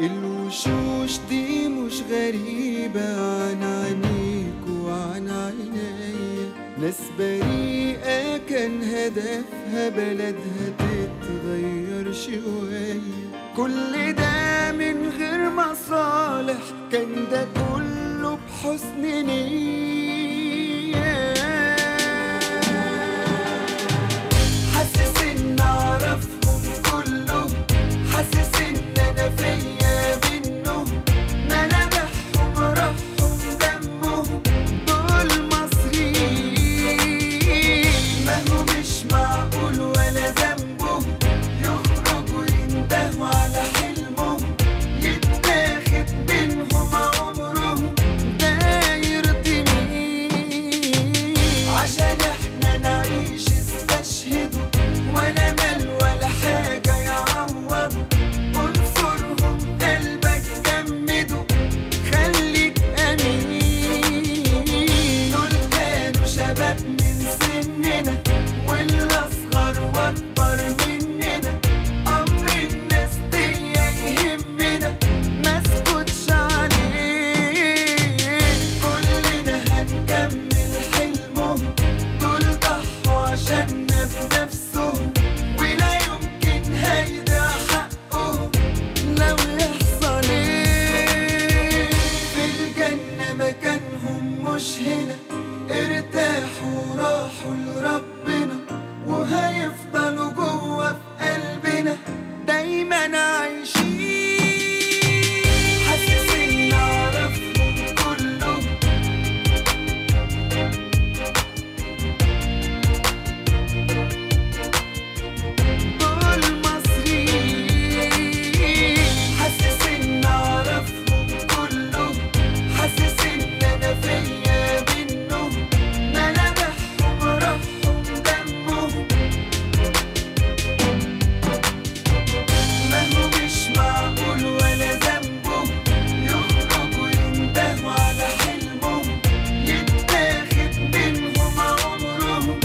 الوشوش دي مش غريبة عن عينيك وعن عينيا ناس بريئة كان هدفها بلدها تتغير شوية كل ده من غير مصالح كان ده كله بحسن نية حاسس ان اعرفهم كلهم حاسس ان انا فيا منهم ملامحهم روحهم دمهم دول مصريين ما هو مش معقول ولا ذنبهم يخرجوا يندهوا على حلمهم يتاخد منهم عمرهم داير مين عشان احنا نعيش استشهدوا ولا مال ولا حاجة يعوض انصرهم قلبك جمدوا خليك امين دول كانوا شباب من سننا والاصغر واكبر مننا امر الناس دي يهمنا ما اسكتش عليه كلنا هنكمل حلمهم دول ضحوا عشاننا بنفسهم ولا يمكن هيدا حقهم لو يحصل ايه في الجنة مكانهم مش هنا ارتاحوا وراحوا لربنا وهيفضلوا جوا في قلبنا دايما عايشين حاسس ان اعرفهم كلهم دول مصريين حاسس ان اعرفهم كلهم حاسس ان انا فيا منهم ملامحهم روحهم دمهم ما هو مش معقول ولا ذنبهم يخرجوا يندهوا على حلمهم يتاخد منهم عمرهم